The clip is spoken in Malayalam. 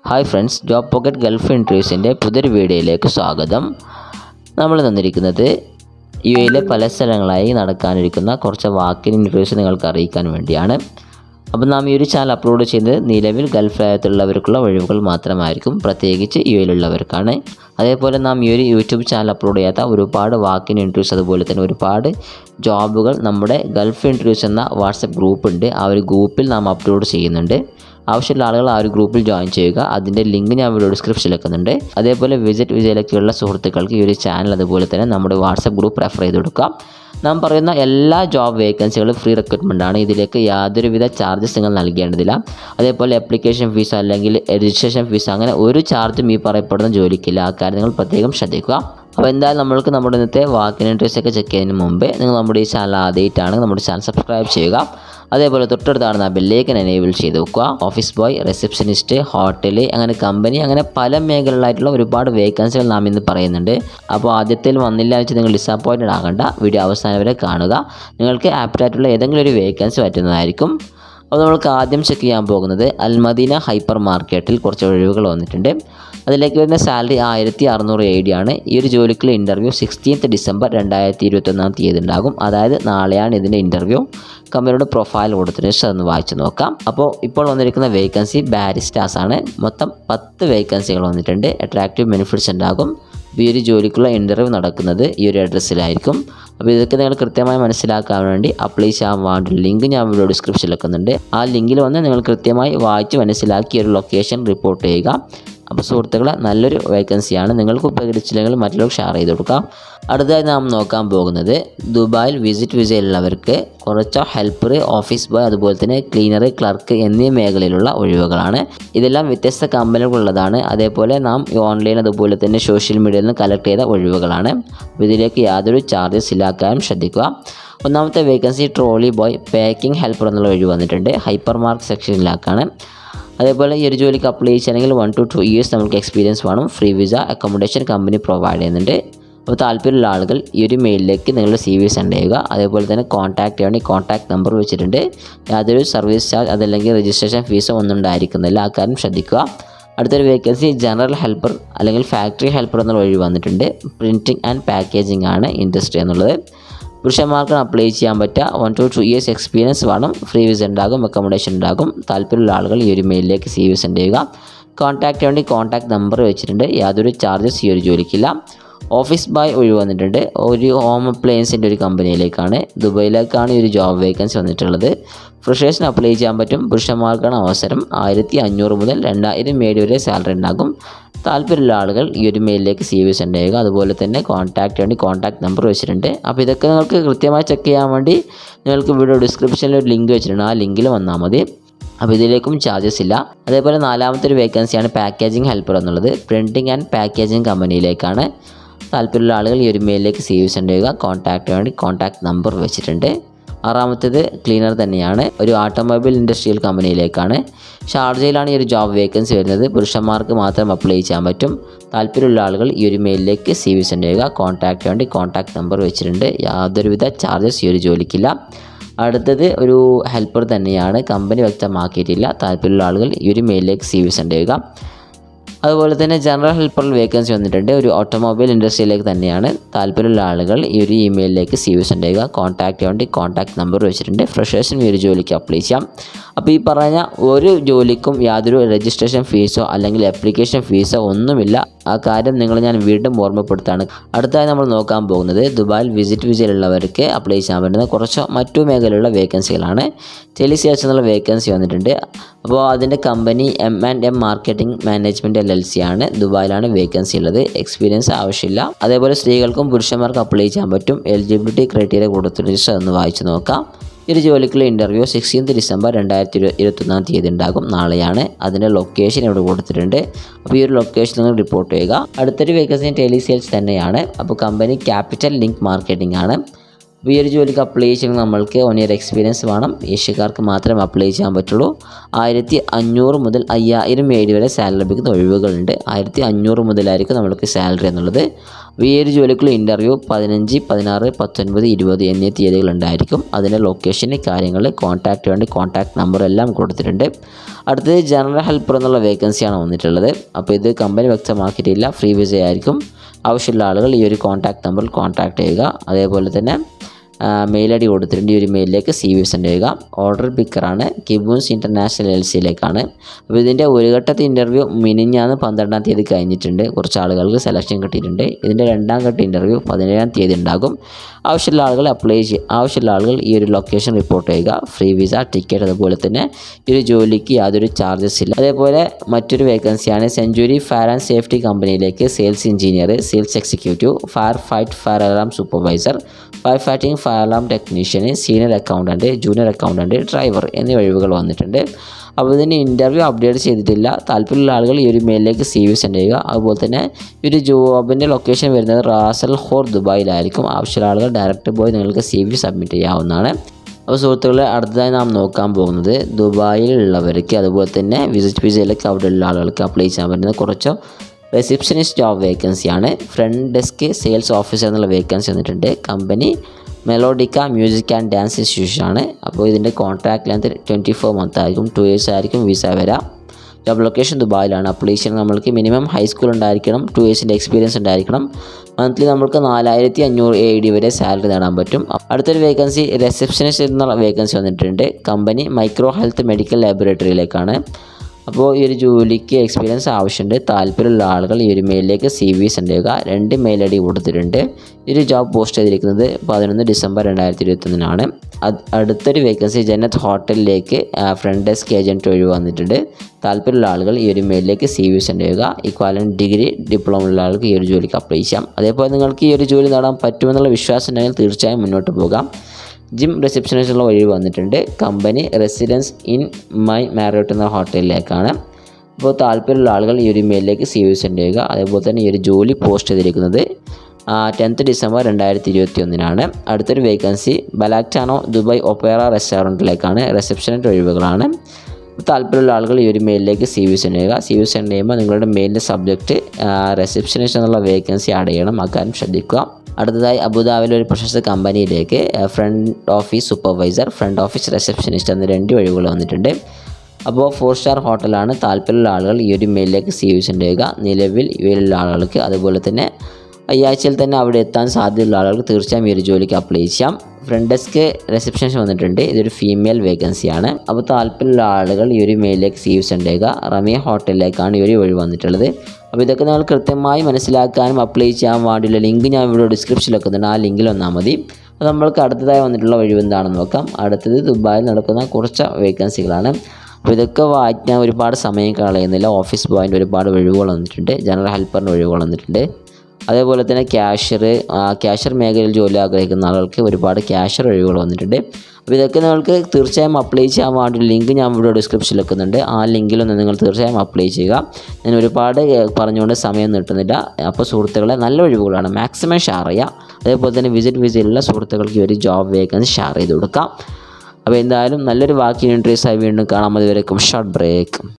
hi friends job pocket Gulf ഇൻട്രീസിൻ്റെ പുതിയൊരു വീഡിയോയിലേക്ക് സ്വാഗതം നമ്മൾ തന്നിരിക്കുന്നത് യു എയിലെ പല സ്ഥലങ്ങളായി നടക്കാനിരിക്കുന്ന കുറച്ച് വാക്കിൻ ഇൻട്രീസ് നിങ്ങൾക്ക് അറിയിക്കാൻ വേണ്ടിയാണ് അപ്പോൾ നാം ഈ ഒരു ചാനൽ അപ്ലോഡ് ചെയ്യുന്നത് നിലവിൽ ഗൾഫ് രാജ്യത്തുള്ളവർക്കുള്ള ഒഴിവുകൾ മാത്രമായിരിക്കും പ്രത്യേകിച്ച് യു എയിലുള്ളവർക്കാണ് അതേപോലെ നാം ഈ ഒരു യൂട്യൂബ് ചാനൽ അപ്ലോഡ് ചെയ്യാത്ത ഒരുപാട് വാക്കിൻ ഇൻട്രീസ് അതുപോലെ തന്നെ ഒരുപാട് ജോബുകൾ നമ്മുടെ ഗൾഫ് ഇൻട്രീസ് എന്ന വാട്സപ്പ് ഗ്രൂപ്പ് ഉണ്ട് ആ ഒരു ഗ്രൂപ്പിൽ നാം അപ്ലോഡ് ചെയ്യുന്നുണ്ട് ആവശ്യമുള്ള ആളുകൾ ആ ഒരു ഗ്രൂപ്പിൽ ജോയിൻ ചെയ്യുക അതിൻ്റെ ലിങ്ക് ഞാൻ വീഡിയോ ഡിസ്ക്രിപ്ഷനിൽ വെക്കുന്നുണ്ട് അതേപോലെ വിസിറ്റ് വിജയിലേക്കുള്ള സുഹൃത്തുക്കൾക്ക് ഈ ഒരു ചാനൽ അതുപോലെ തന്നെ നമ്മുടെ വാട്സപ്പ് ഗ്രൂപ്പ് റെഫർ ചെയ്ത് കൊടുക്കുക നാം പറയുന്ന എല്ലാ ജോബ് വേക്കൻസികളും ഫ്രീ റിക്രൂട്ട്മെൻ്റ് ആണ് ഇതിലേക്ക് യാതൊരുവിധ ചാർജസ് നിങ്ങൾ നൽകേണ്ടതില്ല അതേപോലെ ആപ്ലിക്കേഷൻ ഫീസ് അല്ലെങ്കിൽ രജിസ്ട്രേഷൻ ഫീസ് അങ്ങനെ ഒരു ചാർജും ഈ പറയപ്പെടുന്ന ജോലിക്കില്ല ആ കാര്യം നിങ്ങൾ പ്രത്യേകം ശ്രദ്ധിക്കുക അപ്പോൾ എന്തായാലും നമ്മൾക്ക് നമ്മുടെ ഇന്നത്തെ വാക്കിൻ ഇൻട്രസ്റ്റ് ഒക്കെ ചെക്ക് ചെയ്യുന്നതിന് മുമ്പേ നിങ്ങൾ നമ്മുടെ ഈ ചാനൽ ആദ്യമായിട്ടാണ് നമ്മുടെ ചാനൽ സബ്സ്ക്രൈബ് ചെയ്യുക അതേപോലെ തൊട്ടടുത്താണ് ആ ബെല്ലേക്കൻ എനേബിൾ ചെയ്ത് വെക്കുക ഓഫീസ് ബോയ് റിസപ്ഷനിസ്റ്റ് ഹോട്ടൽ അങ്ങനെ കമ്പനി അങ്ങനെ പല മേഖലകളിലായിട്ടുള്ള ഒരുപാട് വേക്കൻസികൾ നാം ഇന്ന് പറയുന്നുണ്ട് അപ്പോൾ ആദ്യത്തിൽ വന്നില്ല വെച്ച് നിങ്ങൾ ഡിസപ്പോയിൻറ്റഡ് ആകണ്ട വീഡിയോ അവസാനം വരെ കാണുക നിങ്ങൾക്ക് ആപ്റ്റായിട്ടുള്ള ഏതെങ്കിലും ഒരു വേക്കൻസി പറ്റുന്നതായിരിക്കും അപ്പോൾ നമ്മൾക്ക് ആദ്യം ചെക്ക് ചെയ്യാൻ പോകുന്നത് അൽമദീന ഹൈപ്പർ മാർക്കറ്റിൽ കുറച്ച് ഒഴിവുകൾ വന്നിട്ടുണ്ട് അതിലേക്ക് വരുന്ന സാലറി ആയിരത്തി അറുന്നൂറ് എ ഡി ആണ് ഈ ഒരു ജോലിക്കുള്ള ഇൻ്റർവ്യൂ സിക്സ്റ്റീൻത്ത് ഡിസംബർ രണ്ടായിരത്തി ഇരുപത്തൊന്നാം തീയതി ഉണ്ടാകും അതായത് നാളെയാണ് ഇതിൻ്റെ ഇൻ്റർവ്യൂ കമ്പനിയുടെ പ്രൊഫൈൽ കൊടുത്തതിന് ശേഷം അതൊന്ന് വായിച്ചു നോക്കാം അപ്പോൾ ഇപ്പോൾ വന്നിരിക്കുന്ന വേക്കൻസി ബാരിസ്റ്റാസ് ആണ് മൊത്തം പത്ത് വേക്കൻസികൾ വന്നിട്ടുണ്ട് അട്രാക്റ്റീവ് ബെനിഫിറ്റ്സ് ഉണ്ടാകും അപ്പോൾ ഈ ഒരു ജോലിക്കുള്ള ഇൻ്റർവ്യൂ നടക്കുന്നത് ഈ ഒരു അഡ്രസ്സിലായിരിക്കും അപ്പോൾ ഇതൊക്കെ നിങ്ങൾ കൃത്യമായി മനസ്സിലാക്കാൻ വേണ്ടി അപ്ലൈ ചെയ്യാൻ വേണ്ട ലിങ്ക് ഞാൻ വീഡിയോ ഡിസ്ക്രിപ്ഷനിൽ വെക്കുന്നുണ്ട് ആ ലിങ്കിൽ വന്ന് നിങ്ങൾ കൃത്യമായി വായിച്ച് മനസ്സിലാക്കി ഒരു ലൊക്കേഷൻ റിപ്പോർട്ട് ചെയ്യുക അപ്പോൾ സുഹൃത്തുക്കളെ നല്ലൊരു വേക്കൻസിയാണ് നിങ്ങൾക്ക് ഉപകരിച്ചില്ലെങ്കിൽ മറ്റുള്ളവർക്ക് ഷെയർ ചെയ്ത് കൊടുക്കാം അടുത്തതായി നാം നോക്കാൻ പോകുന്നത് ദുബായിൽ വിസിറ്റ് വിസയിലുള്ളവർക്ക് കുറച്ച് ഹെൽപ്പർ ഓഫീസ് ബോയ് അതുപോലെ തന്നെ ക്ലീനർ ക്ലർക്ക് എന്നീ മേഖലയിലുള്ള ഒഴിവുകളാണ് ഇതെല്ലാം വ്യത്യസ്ത കമ്പനികളുള്ളതാണ് അതേപോലെ നാം ഓൺലൈൻ അതുപോലെ തന്നെ സോഷ്യൽ മീഡിയയിൽ നിന്ന് കളക്ട് ചെയ്ത ഒഴിവുകളാണ് അപ്പോൾ ഇതിലേക്ക് യാതൊരു ചാർജസ് ഇല്ലാക്കാനും ശ്രദ്ധിക്കുക ഒന്നാമത്തെ vacancy trolley boy packing helper എന്നുള്ള ഒഴിവ് വന്നിട്ടുണ്ട് ഹൈപ്പർ മാർക്ക് സെക്ഷനിലാക്കാണ് അതേപോലെ ഈ ഒരു ജോലിക്ക് അപ്ലൈ ചെയ്യണമെങ്കിൽ വൺ ടു ടു ഇയേഴ്സ് നമുക്ക് എക്സ്പീരിയൻസ് വേണം free visa accommodation company provide ചെയ്യുന്നുണ്ട് അപ്പോൾ താല്പര്യമുള്ള ആളുകൾ ഈ ഒരു മെയിലിലേക്ക് നിങ്ങളുടെ സി വി സെൻഡ് ചെയ്യുക അതേപോലെ തന്നെ കോൺടാക്റ്റ് ചെയ്യണമെങ്കിൽ കോൺടാക്ട് നമ്പർ വെച്ചിട്ടുണ്ട് യാതൊരു സർവീസ് ചാർജ് അതല്ലെങ്കിൽ രജിസ്ട്രേഷൻ ഫീസോ ഒന്നും ഉണ്ടായിരിക്കുന്നില്ല ആ കാര്യം ശ്രദ്ധിക്കുക അടുത്തൊരു വേക്കൻസി ജനറൽ ഹെൽപ്പർ അല്ലെങ്കിൽ ഫാക്ടറി ഹെൽപ്പർ എന്നുള്ള വഴി വന്നിട്ടുണ്ട് പ്രിൻറ്റിംഗ് ആൻഡ് പാക്കേജിംഗ് ആണ് ഇൻഡസ്ട്രി എന്നുള്ളത് പുരുഷന്മാർക്ക് അപ്ലൈ ചെയ്യാൻ പറ്റുക one two two years experience വേണം ഫ്രീ വിസ ഉണ്ടാകും അക്കോമഡേഷൻ ഉണ്ടാകും താല്പര്യമുള്ള ആളുകൾ ഈ ഒരു മെയിലിലേക്ക് സി വി സെൻഡ് ചെയ്യുക കോൺടാക്റ്റ് വേണ്ടി കോൺടാക്ട് നമ്പർ വെച്ചിട്ടുണ്ട് യാതൊരു ചാർജസ് ഈ ഒരു ജോലിക്കില്ല ഓഫീസ് ബോയ് ഒഴിവ് വന്നിട്ടുണ്ട് ഒരു ഹോം അപ്ലയൻസിൻ്റെ ഒരു കമ്പനിയിലേക്കാണ് ദുബൈയിലേക്കാണ് ഈ ഒരു ജോബ് വേക്കൻസി വന്നിട്ടുള്ളത് ഫ്രഷേഴ്സിന് അപ്ലൈ ചെയ്യാൻ പറ്റും പുരുഷന്മാർക്കാണ് അവസരം ആയിരത്തി അഞ്ഞൂറ് മുതൽ രണ്ടായിരം മേടി വരെ സാലറി ഉണ്ടാകും താല്പര്യമുള്ള ആളുകൾ ഈ ഒരു മെയിലിലേക്ക് സി വി സെൻഡ് ചെയ്യുക അതുപോലെ തന്നെ കോൺടാക്റ്റ് വേണ്ടി കോൺടാക്ട് നമ്പർ വെച്ചിട്ടുണ്ട് അപ്പോൾ ഇതൊക്കെ നിങ്ങൾക്ക് കൃത്യമായി ചെക്ക് ചെയ്യാൻ വേണ്ടി നിങ്ങൾക്ക് വീഡിയോ ഡിസ്ക്രിപ്ഷനിൽ ഒരു ലിങ്ക് വെച്ചിട്ടുണ്ട് ആ ലിങ്കിൽ വന്നാൽ മതി അപ്പോൾ ഇതിലേക്കും ചാർജസ് ഇല്ല അതേപോലെ നാലാമത്തെ ഒരു വേക്കൻസിയാണ് പാക്കേജിംഗ് ഹെൽപ്പർ എന്നുള്ളത് പ്രിൻറ്റിംഗ് ആൻഡ് പാക്കേജിംഗ് കമ്പനിയിലേക്കാണ് താല്പര്യമുള്ള ആളുകൾ ഈ ഒരു മെയിലിലേക്ക് സി വി സെൻഡ് ചെയ്യുക കോൺടാക്റ്റ് വേണ്ടി കോൺടാക്ട് നമ്പർ വെച്ചിട്ടുണ്ട് ആറാമത്തേത് ക്ലീനർ തന്നെയാണ് ഒരു ഓട്ടോമൊബൈൽ ഇൻഡസ്ട്രിയൽ കമ്പനിയിലേക്കാണ് ഷാർജയിലാണ് ഈ ഒരു ജോബ് വേക്കൻസി വരുന്നത് പുരുഷന്മാർക്ക് മാത്രം അപ്ലൈ ചെയ്യാൻ പറ്റും താല്പര്യമുള്ള ആളുകൾ ഈ ഒരു മെയിലിലേക്ക് സി വി സെൻഡ് ചെയ്യുക കോൺടാക്റ്റ് വേണ്ടി കോൺടാക്ട് നമ്പർ വെച്ചിട്ടുണ്ട് യാതൊരുവിധ ചാർജസ് ഈ ഒരു ജോലിക്കില്ല അടുത്തത് ഒരു ഹെൽപ്പർ തന്നെയാണ് കമ്പനി വ്യക്തമാക്കിയിട്ടില്ല താല്പര്യമുള്ള ആളുകൾ ഈ ഒരു മെയിലിലേക്ക് സി വി സെൻഡ് ചെയ്യുക അതുപോലെ തന്നെ ജനറൽ ഹെൽപ്പറിൽ വേക്കൻസി വന്നിട്ടുണ്ട് ഒരു ഓട്ടോമൊബൈൽ ഇൻഡസ്ട്രിയിലേക്ക് തന്നെയാണ് താല്പര്യമുള്ള ആളുകൾ ഈ ഒരു ഇമെയിലിലേക്ക് സി വി സെൻഡ് ചെയ്യുക കോൺടാക്റ്റ് വേണ്ടി കോൺടാക്ട് നമ്പർ വെച്ചിട്ടുണ്ട് ഫ്രഷേഴ്സിന് ഈ ഒരു ജോലിക്ക് അപ്ലൈ ചെയ്യാം അപ്പോൾ ഈ പറഞ്ഞ ഒരു ജോലിക്കും യാതൊരു രജിസ്ട്രേഷൻ ഫീസോ അല്ലെങ്കിൽ ആപ്ലിക്കേഷൻ ഫീസോ ഒന്നുമില്ല ആ കാര്യം നിങ്ങൾ ഞാൻ വീണ്ടും ഓർമ്മപ്പെടുത്താണ് അടുത്തായി നമ്മൾ നോക്കാൻ പോകുന്നത് ദുബായിൽ വിസിറ്റ് വിസയിലുള്ളവർക്ക് അപ്ലൈ ചെയ്യാൻ പറ്റുന്ന കുറച്ച് മറ്റു മേഖലയിലുള്ള വേക്കൻസികളാണ് ടെലിസേൽസ് എന്നുള്ള വേക്കൻസി വന്നിട്ടുണ്ട് അപ്പോൾ അതിൻ്റെ company M and M marketing management L L C ആണ് ദുബായിലാണ് വേക്കൻസി ഉള്ളത് എക്സ്പീരിയൻസ് ആവശ്യമില്ല അതേപോലെ സ്ത്രീകൾക്കും പുരുഷന്മാർക്കും അപ്ലൈ ചെയ്യാൻ പറ്റും എലിജിബിലിറ്റി ക്രൈറ്റീരിയ കൊടുത്തിട്ട് ഒന്ന് വായിച്ച് നോക്കാം ഈ ഒരു ജോലിക്കുള്ള ഇൻ്റർവ്യൂ സിക്സ്റ്റീൻത്ത് ഡിസംബർ രണ്ടായിരത്തി ഇരു ഇരുപത്തൊന്നാം തീയതി ഉണ്ടാകും നാളെയാണ് അതിൻ്റെ ലൊക്കേഷൻ ഇവിടെ കൊടുത്തിട്ടുണ്ട് അപ്പോൾ ഈ ഒരു ലൊക്കേഷൻ നിങ്ങൾ റിപ്പോർട്ട് ചെയ്യുക അടുത്തൊരു വേക്കൻസി ടെലി സെയിൽസ് തന്നെയാണ് അപ്പോൾ കമ്പനി ക്യാപിറ്റൽ ലിങ്ക് മാർക്കറ്റിംഗ് ആണ് അപ്പോൾ ഈ ഒരു ജോലിക്ക് അപ്ലൈ ചെയ്യുമ്പോൾ നമ്മൾക്ക് വൺ ഇയർ എക്സ്പീരിയൻസ് വേണം ഏഷ്യക്കാർക്ക് മാത്രമേ അപ്ലൈ ചെയ്യാൻ പറ്റുള്ളൂ ആയിരത്തി അഞ്ഞൂറ് മുതൽ അയ്യായിരം ഏഴ് വരെ സാലറി ലഭിക്കുന്ന ഒഴിവുകളുണ്ട് ആയിരത്തി അഞ്ഞൂറ് മുതലായിരിക്കും നമ്മൾക്ക് സാലറി എന്നുള്ളത് അപ്പോൾ ഈ ഒരു ജോലിക്കുള്ള ഇൻ്റർവ്യൂ പതിനഞ്ച് പതിനാറ് പത്തൊൻപത് ഇരുപത് എന്നീ തീയതികൾ ഉണ്ടായിരിക്കും അതിൻ്റെ ലൊക്കേഷന് കാര്യങ്ങൾ കോൺടാക്റ്റ് വേണ്ടി കോൺടാക്ട് നമ്പർ എല്ലാം കൊടുത്തിട്ടുണ്ട് അടുത്തത് ജനറൽ ഹെൽപ്പർ എന്നുള്ള വേക്കൻസിയാണ് വന്നിട്ടുള്ളത് അപ്പോൾ ഇത് കമ്പനി വ്യക്തമാക്കിയിട്ടില്ല ഫ്രീ വിസ ആയിരിക്കും ആവശ്യമുള്ള ആളുകൾ ഈ ഒരു കോൺടാക്ട് നമ്പറിൽ കോൺടാക്റ്റ് ചെയ്യുക അതേപോലെ തന്നെ മെയിൽ ഐ ഡി കൊടുത്തിട്ടുണ്ട് ഈ ഒരു മെയിലിലേക്ക് സി വി സെൻഡ് ചെയ്യുക ഓർഡർ പിക്കറാണ് കിബൂൺസ് ഇൻ്റർനാഷണൽ എൽ സിയിലേക്കാണ് അപ്പോൾ ഇതിൻ്റെ ഒരു ഘട്ടത്തെ ഇൻ്റർവ്യൂ മിനിഞ്ഞാന്ന് പന്ത്രണ്ടാം തീയതി കഴിഞ്ഞിട്ടുണ്ട് കുറച്ച് ആളുകൾക്ക് സെലക്ഷൻ കിട്ടിയിട്ടുണ്ട് ഇതിൻ്റെ രണ്ടാം ഘട്ട ഇൻ്റർവ്യൂ പതിനേഴാം തീയതി ഉണ്ടാകും ആവശ്യമുള്ള ആളുകൾ അപ്ലൈ ചെയ്യ ആവശ്യമുള്ള ആളുകൾ ഈ ഒരു ലൊക്കേഷൻ റിപ്പോർട്ട് ചെയ്യുക ഫ്രീ വിസ ടിക്കറ്റ് അതുപോലെ തന്നെ ഈ ഒരു ജോലിക്ക് യാതൊരു ചാർജസ് ഇല്ല അതേപോലെ മറ്റൊരു വേക്കൻസിയാണ് സെഞ്ചുറി ഫയർ ആൻഡ് സേഫ്റ്റി കമ്പനിയിലേക്ക് sales engineer sales executive fire fight fire alarm supervisor fire fighting fire alarm technician senior accountant junior accountant driver എന്നീ ഒഴിവുകൾ വന്നിട്ടുണ്ട് അപ്പോൾ ഇതിന് ഇൻ്റർവ്യൂ അപ്ഡേറ്റ് ചെയ്തിട്ടില്ല താല്പര്യമുള്ള ആളുകൾ ഈ ഒരു മെയിലിലേക്ക് സി വി സെൻഡ് ചെയ്യുക അതുപോലെ തന്നെ ഈ ഒരു ജോബിൻ്റെ ലൊക്കേഷൻ വരുന്നത് റാസൽ ഹോർ ദുബായിലായിരിക്കും ആവശ്യമുള്ള ആളുകൾ ഡയറക്റ്റ് പോയി നിങ്ങൾക്ക് സി വി സബ്മിറ്റ് ചെയ്യാവുന്നതാണ് അപ്പോൾ സുഹൃത്തുക്കളെ അടുത്തതായി നാം നോക്കാൻ പോകുന്നത് ദുബായിലുള്ളവർക്ക് അതുപോലെ തന്നെ വിസിറ്റ് വിസയിലേക്ക് അവിടെയുള്ള ആളുകൾക്ക് അപ്ലൈ ചെയ്യാൻ പറ്റുന്ന കുറച്ച് റിസപ്ഷനിസ്റ്റ് ജോബ് വേക്കൻസിയാണ് ഫ്രണ്ട് ഡെസ്ക് സെയിൽസ് ഓഫീസർ എന്നുള്ള വേക്കൻസി വന്നിട്ടുണ്ട് company Melodica music and dance institution ആണ് അപ്പോൾ ഇതിൻ്റെ contract length twenty four month ആയിരിക്കും ടു ഇയേഴ്സ് ആയിരിക്കും വിസ വരാം ജോബ് ലൊക്കേഷൻ ദുബായിലാണ് അപ്ലൈ ചെയ്യണം നമ്മൾക്ക് മിനിമം ഹൈസ്കൂൾ ഉണ്ടായിരിക്കണം ടു ഇയേഴ്സിൻ്റെ എക്സ്പീരിയൻസ് ഉണ്ടായിരിക്കണം മന്ത്ലി നമുക്ക് നാലായിരത്തി അഞ്ഞൂറ് എ ഡി വരെ സാലറി നേടാൻ പറ്റും അടുത്തൊരു വേക്കൻസി റിസപ്ഷനിസ്റ്റ് എന്നുള്ള വേക്കൻസി വന്നിട്ടുണ്ട് കമ്പനി മൈക്രോ ഹെൽത്ത് മെഡിക്കൽ ലാബറട്ടറിയിലേക്കാണ് അപ്പോൾ ഈ ഒരു ജോലിക്ക് എക്സ്പീരിയൻസ് ആവശ്യമുണ്ട് താല്പര്യമുള്ള ആളുകൾ ഈ ഒരു മെയിലിലേക്ക് സി വി സെൻഡ് ചെയ്യുക രണ്ട് മെയിൽ ഐ ഡി കൊടുത്തിട്ടുണ്ട് ഈ ഒരു ജോബ് പോസ്റ്റ് ചെയ്തിരിക്കുന്നത് പതിനൊന്ന് ഡിസംബർ രണ്ടായിരത്തി ഇരുപത്തൊന്നിനാണ് അത് അടുത്തൊരു വേക്കൻസി ജനത് ഹോട്ടലിലേക്ക് ഫ്രണ്ട് ഡെസ്ക് ഏജൻറ്റ് ഒഴിവ് വന്നിട്ടുണ്ട് താല്പര്യമുള്ള ആളുകൾ ഈ ഒരു മെയിലിലേക്ക് സി വി സെൻഡ് ചെയ്യുക ഇക്വാലൻ ഡിഗ്രി ഡിപ്ലോമ ഉള്ള ആൾക്ക് ഈ ഒരു ജോലിക്ക് അപ്ലൈ ചെയ്യാം അതേപോലെ നിങ്ങൾക്ക് ഈ ഒരു ജോലി നേടാൻ പറ്റുമെന്നുള്ള വിശ്വാസം ഉണ്ടെങ്കിൽ തീർച്ചയായും മുന്നോട്ട് പോകാം ജിം റിസപ്ഷനിസ്റ്റുള്ള വഴി വന്നിട്ടുണ്ട് company residence inn my Marriott എന്ന ഹോട്ടലിലേക്കാണ് അപ്പോൾ താല്പര്യമുള്ള ആളുകൾ ഈ ഒരു മെയിലിലേക്ക് സി വി സെൻഡ് ചെയ്യുക അതേപോലെ തന്നെ ഈ ഒരു ജോലി പോസ്റ്റ് ചെയ്തിരിക്കുന്നത് ടെൻത്ത് ഡിസംബർ രണ്ടായിരത്തി ഇരുപത്തി ഒന്നിനാണ് അടുത്തൊരു വേക്കൻസി ബലാക്ടാനോ ദുബായ് ഒപ്പേറ റെസ്റ്റോറൻറ്റിലേക്കാണ് റിസപ്ഷനിസ്റ്റ് ഒഴിവുകളാണ് താല്പര്യമുള്ള ആളുകൾ ഈ ഒരു മെയിലിലേക്ക് സി വി സെൻഡ് ചെയ്യുക സി വി സെൻഡ് ചെയ്യുമ്പോൾ നിങ്ങളുടെ മെയിലിൻ്റെ സബ്ജക്റ്റ് റിസപ്ഷനിസ്റ്റ് എന്നുള്ള വേക്കൻസി ആഡ് ചെയ്യണം അക്കാര്യം ശ്രദ്ധിക്കുക അടുത്തതായി അബുദാബിയിലെ ഒരു പ്രശസ്ത കമ്പനിയിലേക്ക് front office supervisor front office receptionist എന്ന രണ്ട് ഒഴിവുകൾ വന്നിട്ടുണ്ട് അപ്പോൾ ഫോർ സ്റ്റാർ ഹോട്ടലാണ് താല്പര്യമുള്ള ആളുകൾ ഈ ഒരു മെയിലിലേക്ക് സി വി സെൻഡ് ചെയ്യുക നിലവിൽ ഇവയിലുള്ള ആളുകൾക്ക് അതുപോലെ തന്നെ ഈ ആഴ്ചയിൽ തന്നെ അവിടെ എത്താൻ സാധ്യതയുള്ള ആളുകൾക്ക് തീർച്ചയായും ഈ ഒരു ജോലിക്ക് അപ്ലൈ ചെയ്യാം ഫ്രണ്ട് ഡെസ്ക് റിസപ്ഷനിസ്റ്റ് വന്നിട്ടുണ്ട് ഇതൊരു ഫീമെയിൽ വേക്കൻസിയാണ് അപ്പോൾ താല്പര്യമുള്ള ആളുകൾ ഈ ഒരു മെയിലിലേക്ക് സി വി സെൻഡ് ചെയ്യുക റമിയ ഹോട്ടലിലേക്കാണ് ഈ ഒരു ഒഴിവ് വന്നിട്ടുള്ളത് അപ്പോൾ ഇതൊക്കെ നിങ്ങൾ കൃത്യമായി മനസ്സിലാക്കാനും അപ്ലൈ ചെയ്യാൻ വേണ്ടിയുള്ള ലിങ്ക് ഞാൻ ഇവിടെ ഡിസ്ക്രിപ്ഷനിൽ വെക്കുന്നുണ്ട് ആ ലിങ്കിൽ വന്നാൽ മതി അപ്പോൾ നമ്മൾക്ക് അടുത്തതായി വന്നിട്ടുള്ള ഒഴിവ് എന്താണെന്ന് നോക്കാം അടുത്തത് ദുബായിൽ നടക്കുന്ന കുറച്ച് വേക്കൻസികളാണ് അപ്പോൾ ഇതൊക്കെ വായിക്കാൻ ഒരുപാട് സമയം കളയുന്നില്ല ഓഫീസ് ബോയിൻ്റെ ഒരുപാട് ഒഴിവുകൾ വന്നിട്ടുണ്ട് ജനറൽ ഹെൽപ്പറിൻ്റെ ഒഴിവുകൾ വന്നിട്ടുണ്ട് അതേപോലെ തന്നെ ക്യാഷ്യർ ക്യാഷ്യർ മേഖലയിൽ ജോലി ആഗ്രഹിക്കുന്ന ആളുകൾക്ക് ഒരുപാട് ക്യാഷ്യർ ഒഴിവുകൾ വന്നിട്ടുണ്ട് അപ്പോൾ ഇതൊക്കെ നിങ്ങൾക്ക് തീർച്ചയായും അപ്ലൈ ചെയ്യാൻ വേണ്ടി ലിങ്ക് ഞാൻ ഇവിടെ ഡിസ്ക്രിപ്ഷനിൽ വെക്കുന്നുണ്ട് ആ ലിങ്കിലൊന്ന് നിങ്ങൾ തീർച്ചയായും അപ്ലൈ ചെയ്യുക ഞാൻ ഒരുപാട് ഏഹ്, പറഞ്ഞുകൊണ്ട് സമയം നീട്ടുന്നില്ല അപ്പോൾ സുഹൃത്തുക്കളെ നല്ല ഒഴിവുകളാണ് മാക്സിമം ഷെയർ ചെയ്യുക അതേപോലെ തന്നെ വിസിറ്റ് വിസയിലുള്ള സുഹൃത്തുക്കൾക്ക് ഈ ഒരു ജോബ് വേക്കൻസി ഷെയർ ചെയ്ത് കൊടുക്കാം അപ്പോൾ എന്തായാലും നല്ലൊരു വാക്കിംഗ് ഇൻട്രീസ് ആയി വീണ്ടും കാണാം അതുവരെ ഷോർട്ട് ബ്രേക്ക്